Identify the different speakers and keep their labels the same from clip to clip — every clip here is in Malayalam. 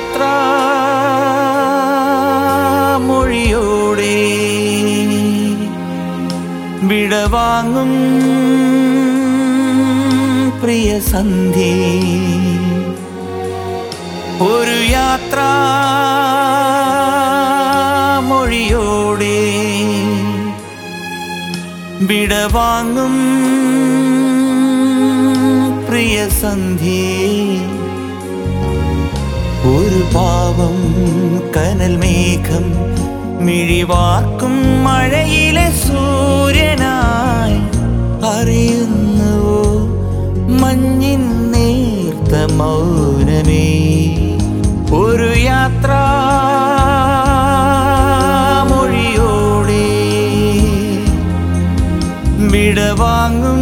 Speaker 1: യാത്രാ മൊഴിയോടെ വിടവാങ്ങും പ്രിയ സന്ധ്യേ ഒരു യാത്രാ മൊഴിയോടെ വിടവാങ്ങും പ്രിയ സന്ധ്യേ ഒരു പാവം കനൽ മേഘം മിഴിവാർക്കും മഴയിലെ സൂര്യനായി അറിയുന്നുവോ മഞ്ഞിൻ നേർത്ത മൗനമേ ഒരു യാത്രാ മൊഴിയോടെ വിടവാങ്ങും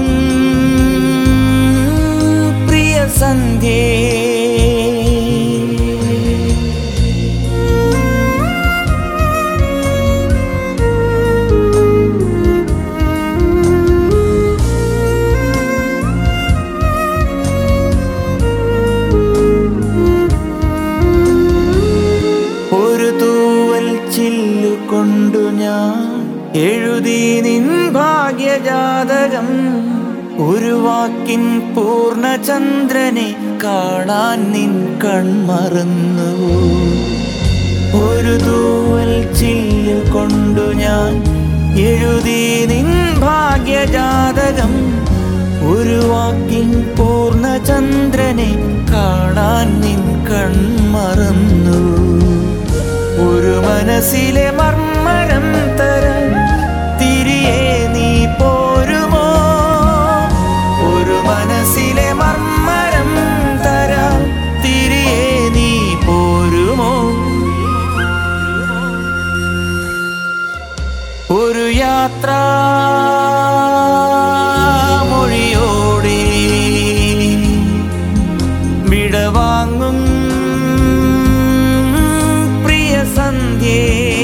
Speaker 1: പ്രിയ സന്ധ്യേ ഒരു തൂവൽ ചില്ലു കൊണ്ടു ഞാൻ എഴുതി നിൻ ഭാഗ്യജാതകം ഒരു വാക്കിൻ പൂർണ്ണചന്ദ്രനെ കാണാൻ നിൻ കൺമറന്നു ഒരു തൂവൽ ചില്ലു കൊണ്ടു ഞാൻ എഴുതി നിൻ ഭാഗ്യജാതകം ഒരു വാക്കിൻ പൂർണ്ണചന്ദ്രനെ കാണാൻ നിൻ കൺമറന്നു ഒരു മനസ്സിലെ മർമ്മരം തരാൻ തിരികെ നീ പോരുമോ ഒരു മനസ്സിലെ മർമ്മരം തരാൻ തിരികെ നീ പോരുമോ ഒരു യാത്രാ മൊഴിയോടെ വിടവാങ്ങും പ്രിയ സന്ധ്യേ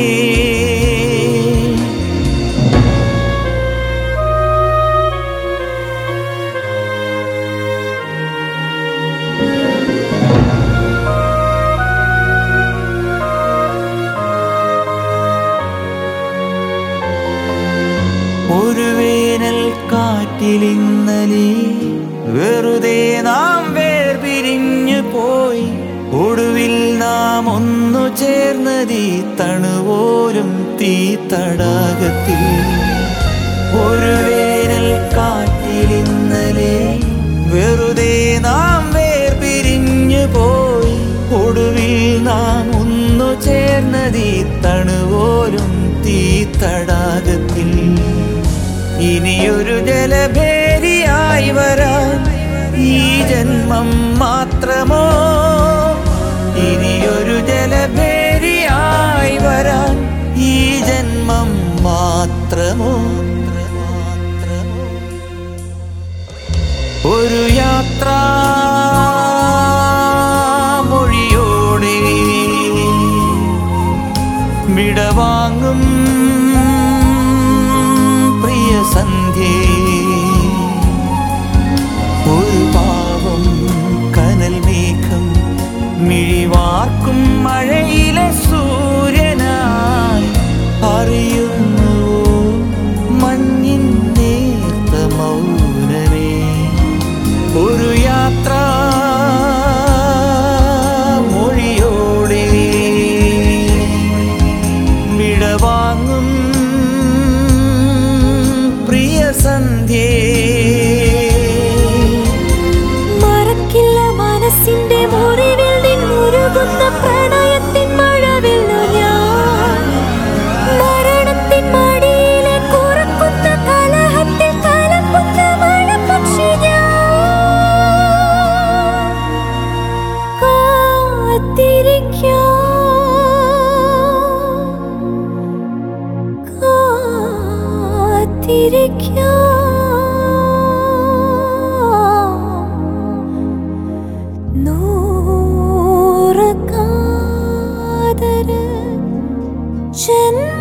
Speaker 1: ഒരു വേനൽ കാറ്റിലിന്നലെ വെറുതെ നാം വേർപിരിഞ്ഞു പോയി ഒടുവിൽ നാം ഒന്നു ചേർന്നതീ തണുപോലും തീ തടാകത്തിൽ ഒരു വേനൽ കാറ്റിലിന്നലെ വെറുതെ നാം വേർപിരിഞ്ഞു പോയി ഒടുവിൽ നാം ഒന്നു ചേർന്നതീ തണുപോലും തീ തടാകത്തിൽ ഇനിയൊരു ജലഭേരിയായി വരാൻ ഈ ജന്മം മാത്രമോ ഇനിയൊരു ജലഭേരിയായി വരാൻ ഈ ജന്മം മാത്രമോ ഒരു യാത്രാ മൊഴിയോടെ വിടവാങ്ങും പ്രിയ സന്ധ്യേ ഒരു പാവം കനൽ മേഘം മിഴിവാർക്കും മഴയിലെ സൂര്യനായി അറിയുന്നു മഞ്ഞിൻ നേർത്ത മൗനമേ ഒരു യാത്രാ മൊഴിയോടെ വിടവാങ്ങും പ്രിയ സന്ധ്യേ
Speaker 2: മറക്കില്ല മനസ്സിന്റെ മുറിവിൽ നിന്നുരുകുന്ന പ്രണയത്തിൻ മഴവില്ലു ഞാൻ മരണത്തിൻ മടിയിലെ കുറുക്കുന്ന കലഹത്തിൽ കലമ്പുന്ന മഴപക്ഷി ഞാൻ കാത്തിരിക്കാം നൂറ് കാതര ജന്മ